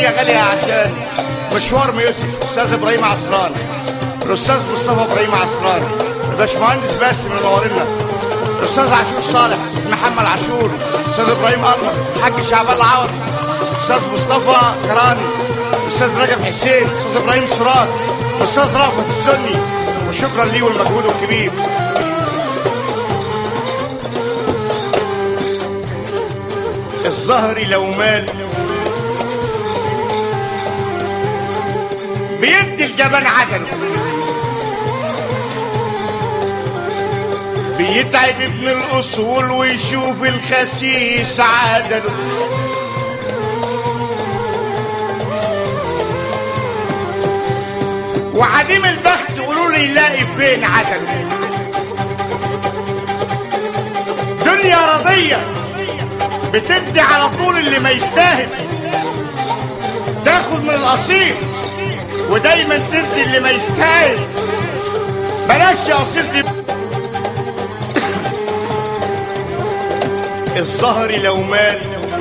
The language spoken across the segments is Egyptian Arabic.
هديه غاليه عشان مشوار ميوزك استاذ ابراهيم عصران الاستاذ مصطفى ابراهيم عصران الباشمهندس باسم منورنا الاستاذ عاشور صالح الاستاذ محمد عاشور الاستاذ ابراهيم انور الحاج شعبان العوض الاستاذ مصطفى كراني الاستاذ رجب حسين الاستاذ ابراهيم سراد الاستاذ رافت السني وشكرا ليه والمجهود الكبير الظهر لو مال بيدي الجبان عدله بيتعب ابن الاصول ويشوف الخسيس عدله وعديم البخت قولوا لي يلاقي فين عدله دنيا رضيه بتدي على طول اللي ما يستاهل تاخد من الاصيل ودايما تدي اللي ما يستاهل بلاش يا اصيل دي الظهر لو مال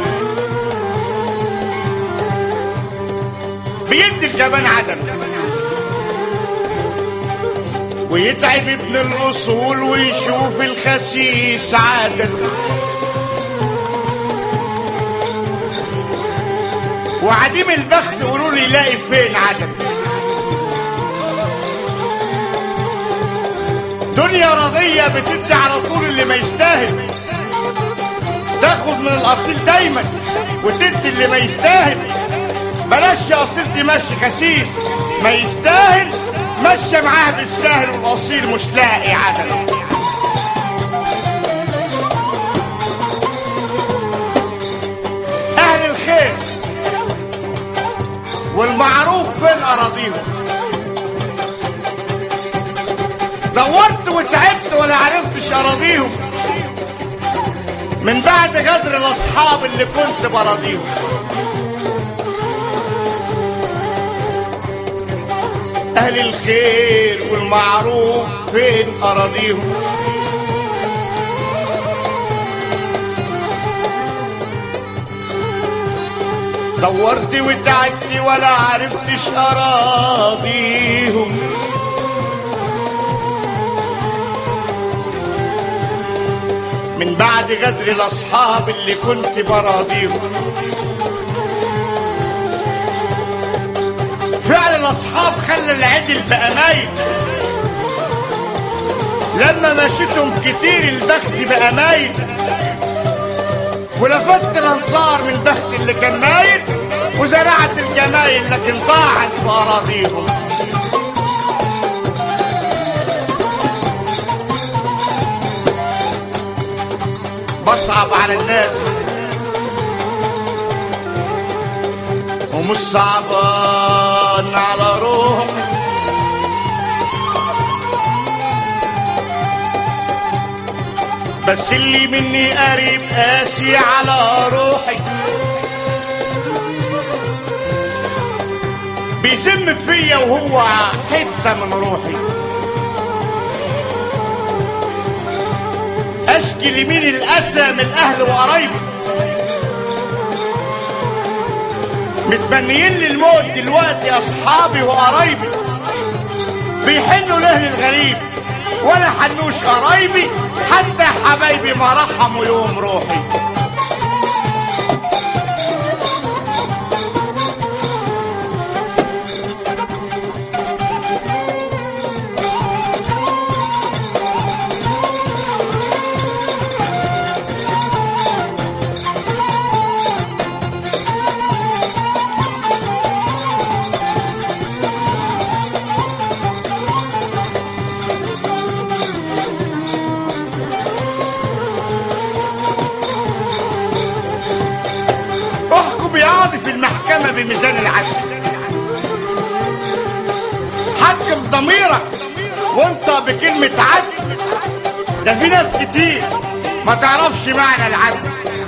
بيدي الجبان عدم ويتعب ابن الاصول ويشوف الخسيس عدم وعديم البخت قولوا لي يلاقي فين عدم دنيا رضية بتدي على طول اللي ما يستاهل تاخد من الأصيل دايما وتدي اللي ما يستاهل بلاش يا أصيل تمشي خسيس ما يستاهل مشى معاه بالسهل والأصيل مش لاقي عدل أهل الخير والمعروف فين أراضيهم دورت وتعبت ولا عرفتش أراضيهم من بعد غدر الأصحاب اللي كنت براضيهم أهل الخير والمعروف فين أراضيهم دورت وتعبت ولا عرفتش أراضيهم من بعد غدر الأصحاب اللي كنت براضيهم فعل الأصحاب خلى العدل بقى مايل لما مشيتهم كتير البخت بقى مايل ولفت الانصار من البخت اللي كان مايل وزرعت الجمايل لكن ضاعت في اراضيهم بصعب على الناس ومش صعبان على روح بس اللي مني قريب قاسي على روحي بيذم فيا وهو حته من روحي اشكي لمين الاسى من الاهل وقرايبي متمنيين لي الموت دلوقتي اصحابي وقرايبي بيحنوا له للغريب ولا حنوش قرايبي حتى حبايبي ما رحموا يوم روحي احكم يا قاضي في المحكمة بميزان العدل حكم ضميرك وانت بكلمة عدل ده في ناس كتير ما تعرفش معنى العدل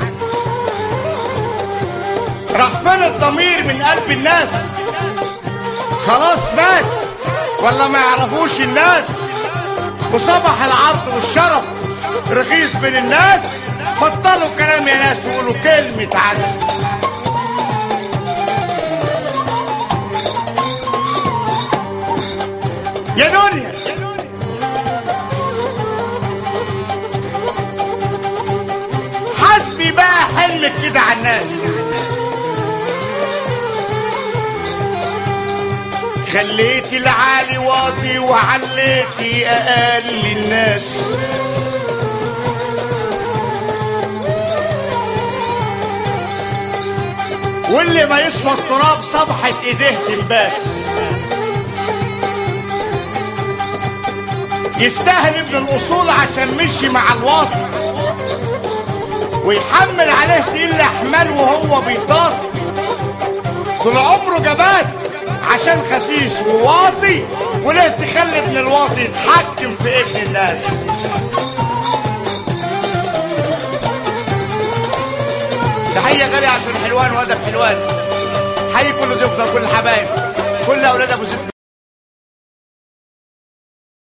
راح فين الضمير من قلب الناس خلاص مات ولا ما يعرفوش الناس وصبح العرض والشرف رخيص بين الناس بطلوا كلام يا ناس وقولوا كلمة عدل يا دنيا حسبي بقى حلمك كده على الناس خليتي العالي واطي وعليتي اقل الناس واللي ما يسوى التراب صبحت ايديه تنباس يستاهل ابن الاصول عشان مشي مع الواطي ويحمل عليه تقيل احمال وهو بيطاطي طول عمره جبان عشان خسيس وواطي وليه تخلي ابن الواطي يتحكم في ابن الناس تحية غالية عشان حلوان وادب حلوان حي كل ضيوفنا كل الحبايب كل اولاد ابو زيد